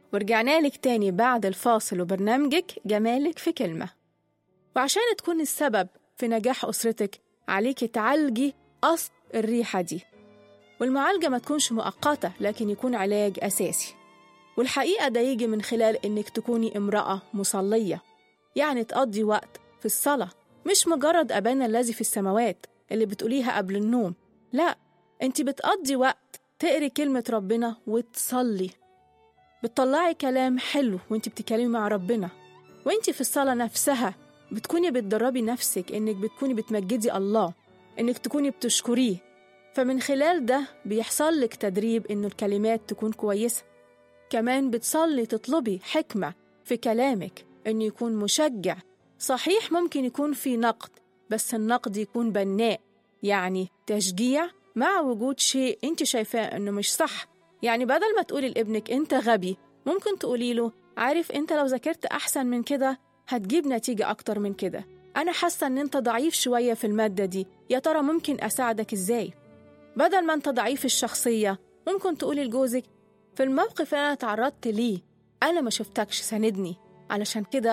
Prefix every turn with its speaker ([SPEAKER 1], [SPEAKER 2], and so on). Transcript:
[SPEAKER 1] ورجعنا لك تاني بعد الفاصل وبرنامجك جمالك في كلمة وعشان تكون السبب في نجاح أسرتك عليكي تعالجي أصل الريحة دي والمعالجة ما تكونش مؤقتة لكن يكون علاج أساسي والحقيقة ده يجي من خلال إنك تكوني امرأة مصلية يعني تقضي وقت في الصلاة مش مجرد أبانا الذي في السماوات اللي بتقوليها قبل النوم لا انت بتقضي وقت تقري كلمة ربنا وتصلي بتطلعي كلام حلو وانت بتتكلمي مع ربنا وانت في الصلاة نفسها بتكوني بتدربي نفسك انك بتكوني بتمجدي الله انك تكوني بتشكريه فمن خلال ده بيحصل لك تدريب انه الكلمات تكون كويسة كمان بتصلي تطلبي حكمة في كلامك انه يكون مشجع صحيح ممكن يكون في نقد بس النقد يكون بناء يعني تشجيع مع وجود شيء انت شايفاه انه مش صح يعني بدل ما تقولي لابنك انت غبي ممكن تقولي له عارف انت لو ذاكرت احسن من كده هتجيب نتيجة اكتر من كده انا حاسة ان انت ضعيف شوية في المادة دي يا ترى ممكن اساعدك ازاي بدل ما انت ضعيف الشخصية ممكن تقولي لجوزك في الموقف اللي انا تعرضت ليه انا ما شفتكش ساندني علشان كده